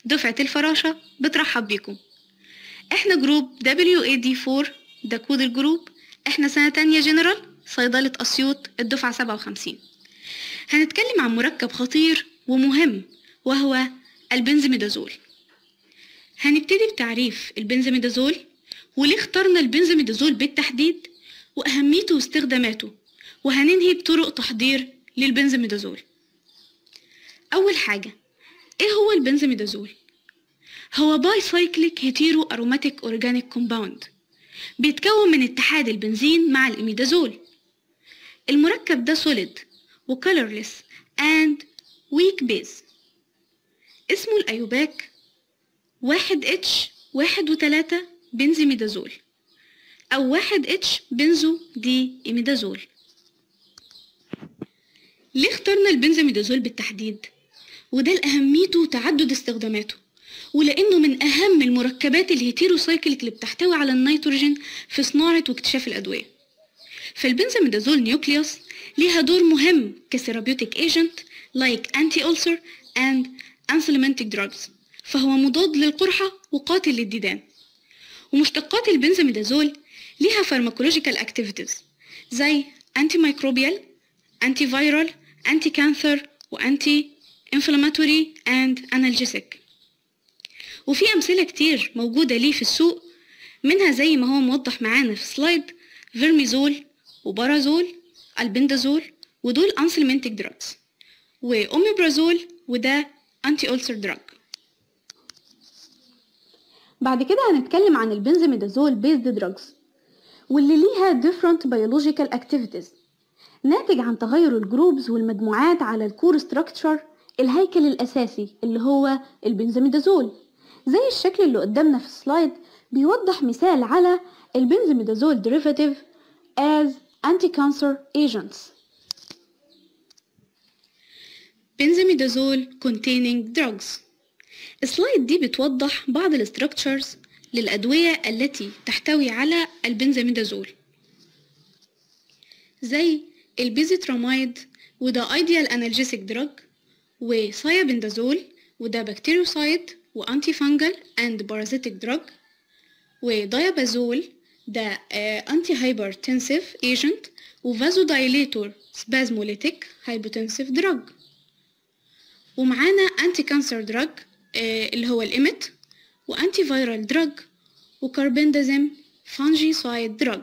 دفعة الفراشة بترحب بيكم احنا جروب WAD4 ده كود الجروب احنا سنة تانية جنرال صيدلة أسيوط الدفعة 57 هنتكلم عن مركب خطير ومهم وهو البنزميدازول هنبتدي بتعريف البنزميدازول وليه اخترنا البنزميدازول بالتحديد وأهميته واستخداماته وهننهي بطرق تحضير للبنزميدازول أول حاجة إيه هو البنزميدازول؟ هو باي سايكليك هيتيرو أروماتيك أورجانيك كومباوند بيتكون من اتحاد البنزين مع الإميدازول المركب ده سوليد وكالرلس and weak base اسمه الأيوباك واحد اتش واحد وتلاتة بنزيميدازول أو واحد اتش بنزو دي إميدازول ليه اخترنا البنزيميدازول بالتحديد؟ وده لأهميته وتعدد استخداماته ولأنه من أهم المركبات الهيتيروسايكليك اللي بتحتوي على النيتروجين في صناعة واكتشاف الأدوية فالبنزاميدازول نيوكليوس ليها دور مهم كثيرابيوتيك ايجنت لايك انتي ألسر and انسلمنتيك drugs فهو مضاد للقرحة وقاتل للديدان ومشتقات البنزاميدازول ليها فارماكولوجيكال اكتيفيتيز زي انتي مايكروبيال انتي فيرال انتي كانثر وانتي inflammatory and analgesic وفي أمثلة كتير موجودة ليه في السوق منها زي ما هو موضح معانا في سلايد فيرميزول وبارازول البندازول ودول انسلمنتيك دراجز واوميبرازول وده انتي ألسر دراج بعد كده هنتكلم عن البنزميدازول بيزد دراجز واللي ليها different biological activities ناتج عن تغير الجروبز والمجموعات على الكور ستراكشر الهيكل الأساسي اللي هو البنزميدازول زي الشكل اللي قدامنا في السلايد بيوضح مثال على البنزميدازول derivative as anti-cancer agents بنزاميدازول containing drugs السلايد دي بتوضح بعض الاستراكشرز للأدوية التي تحتوي على البنزاميدازول زي البيزيتراميد وده ايديال انالجيسيك دراج وسايابندازول وده بكتيريوسايد وانتي فانجل اند بارازيتيك دراج ودايابازول ده انتي هايبرتنسيف ايجنت وفازو دايليتور سبازموليتيك هايبوتنسيف دراج ومعانا انتي كانسر دراج اللي هو الإيمت وانتي فيرال دراج وكاربندازيم فانجيسايد دراج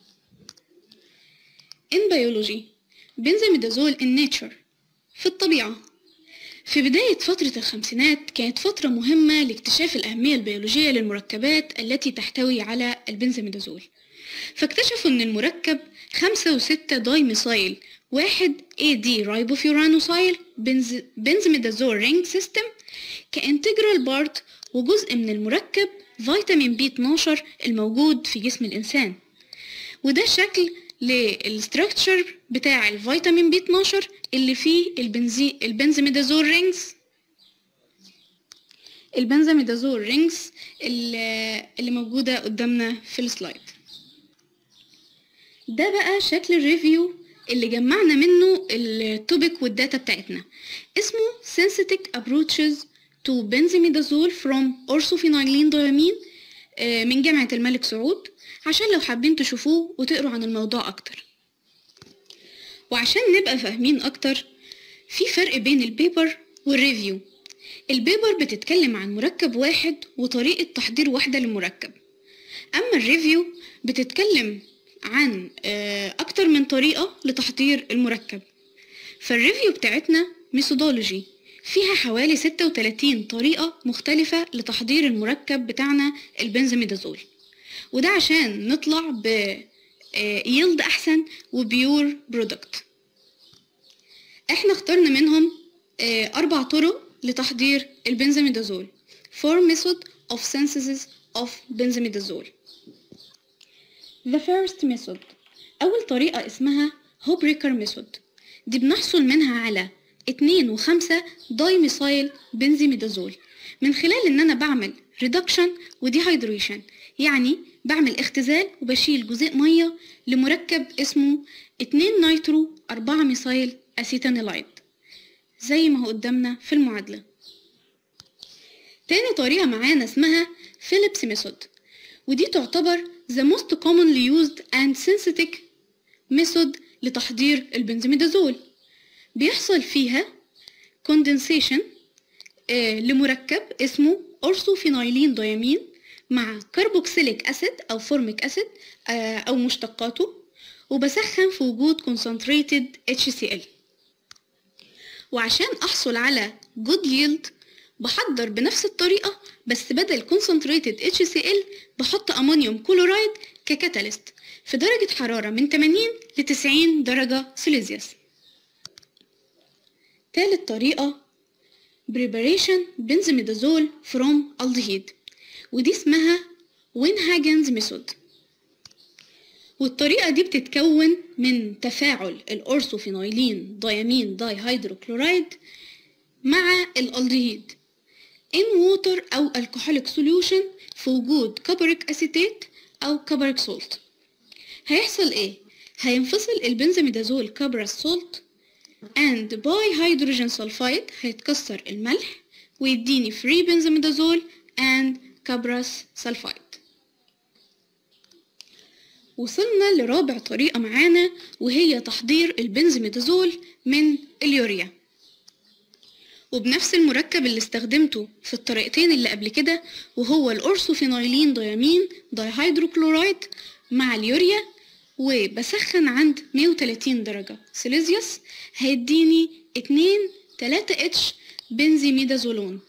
in biology بنزاميدازول in nature في الطبيعة في بداية فترة الخمسينات كانت فترة مهمة لاكتشاف الأهمية البيولوجية للمركبات التي تحتوي على البنزاميدازول فاكتشفوا إن المركب خمسة وستة داي ميثايل واحد AD رايبوفيورانوسايل بنز... بنزميدازول رينج سيستم كانتجرال بارت وجزء من المركب فيتامين بي 12 الموجود في جسم الإنسان وده شكل للستراكشر بتاع الفيتامين بي 12 اللي فيه البنزي البنزميدازول رينجز البنزاميدازول رينجز اللي اللي موجودة قدامنا في السلايد ده بقى شكل الريفيو اللي جمعنا منه التوبيك والداتا بتاعتنا اسمه Synthetic Approaches to Benzimidazole from Orthophenylene Diamine آه، من جامعة الملك سعود عشان لو حابين تشوفوه وتقروا عن الموضوع أكتر وعشان نبقى فاهمين أكتر في فرق بين البيبر والريفيو البيبر بتتكلم عن مركب واحد وطريقة تحضير واحدة للمركب أما الريفيو بتتكلم عن آه، أكتر من طريقة لتحضير المركب فالريفيو بتاعتنا ميثودولوجي فيها حوالي 36 طريقة مختلفة لتحضير المركب بتاعنا البنزاميدازول وده عشان نطلع ب يلد أحسن وبيور برودكت احنا اخترنا منهم آه، أربع طرق لتحضير البنزاميدازول Four method of synthesis of benzimidazole The first method أول طريقة اسمها هوبريكر ميثود دي بنحصل منها على اتنين وخمسة دايميثايل بنزيميدازول من خلال إن أنا بعمل ريدكشن وديهايدريشن يعني بعمل اختزال وبشيل جزيء مية لمركب اسمه اتنين نيترو أربعة ميثايل أسيتانيلايد زي ما هو قدامنا في المعادلة تاني طريقة معانا اسمها فيليبس ميثود ودي تعتبر the most commonly used and synthetic method لتحضير البنزميدازول بيحصل فيها condensation آه لمركب اسمه أورثوفينايلين ديامين مع كربوكسيليك أسيد أو فورميك أسيد آه أو مشتقاته وبسخن في وجود concentrated HCl وعشان أحصل على good yield بحضر بنفس الطريقة بس بدل concentrated HCl بحط أمونيوم كلورايد ككاتاليست في درجة حرارة من 80 ل 90 درجة سيليزيوس تالت طريقة preparation بنزميدازول from aldehyde ودي اسمها وينهاجنز ميثود والطريقة دي بتتكون من تفاعل الأورثوفينايلين ديامين داي هيدروكلورايد مع الألدهيد in water أو alcoholic solution في وجود كبريك أسيتات أو كبريك سولت هيحصل إيه؟ هينفصل البنزاميدازول كبرس سولت and by hydrogen sulfide هيتكسر الملح ويديني free بنزاميدازول and كبرس سلفايد وصلنا لرابع طريقة معانا وهي تحضير البنزميدازول من اليوريا وبنفس المركب اللي استخدمته في الطريقتين اللي قبل كده وهو الأورثوفينايلين ديامين دايهيدروكلورايد مع اليوريا وبسخن عند 130 درجة سيليزيوس هيديني 2 3 اتش بنزيميدازولون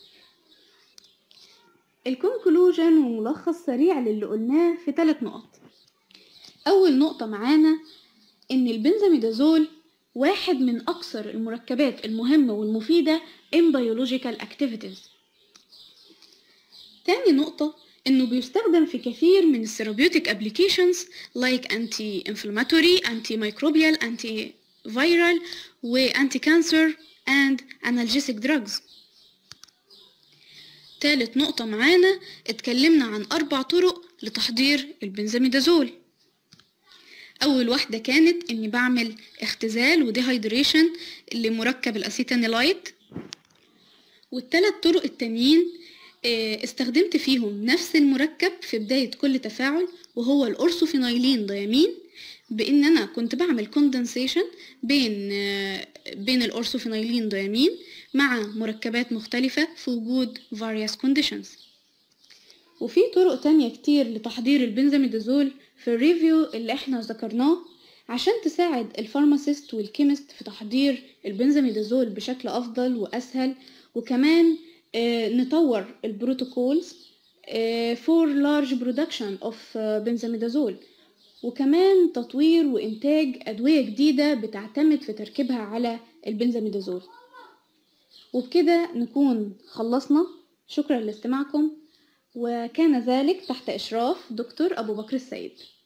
الكونكلوجن وملخص سريع للي قلناه في ثلاث نقط أول نقطة معانا إن البنزاميدازول واحد من أكثر المركبات المهمة والمفيدة in biological activities تاني نقطة إنه بيستخدم في كثير من الثيرابيوتيك applications like anti-inflammatory, antimicrobial, antiviral و anti-cancer and analgesic drugs تالت نقطة معانا اتكلمنا عن أربع طرق لتحضير البنزاميدازول أول واحدة كانت إني بعمل اختزال وديهايدريشن لمركب الأسيتانيلايت والتلات طرق التانيين استخدمت فيهم نفس المركب في بداية كل تفاعل وهو الأورثوفينايلين ديامين بإن أنا كنت بعمل كوندنسيشن بين بين الأورثوفينايلين ديامين مع مركبات مختلفة في وجود various conditions وفي طرق تانية كتير لتحضير البنزاميدازول في الريفيو اللي احنا ذكرناه عشان تساعد الفارماسيست والكيمست في تحضير البنزاميدازول بشكل أفضل وأسهل وكمان آه نطور البروتوكولز آه for large production of بنزاميدازول وكمان تطوير وإنتاج أدوية جديدة بتعتمد في تركيبها على البنزاميدازول وبكده نكون خلصنا شكرا لاستماعكم وكان ذلك تحت إشراف دكتور أبو بكر السيد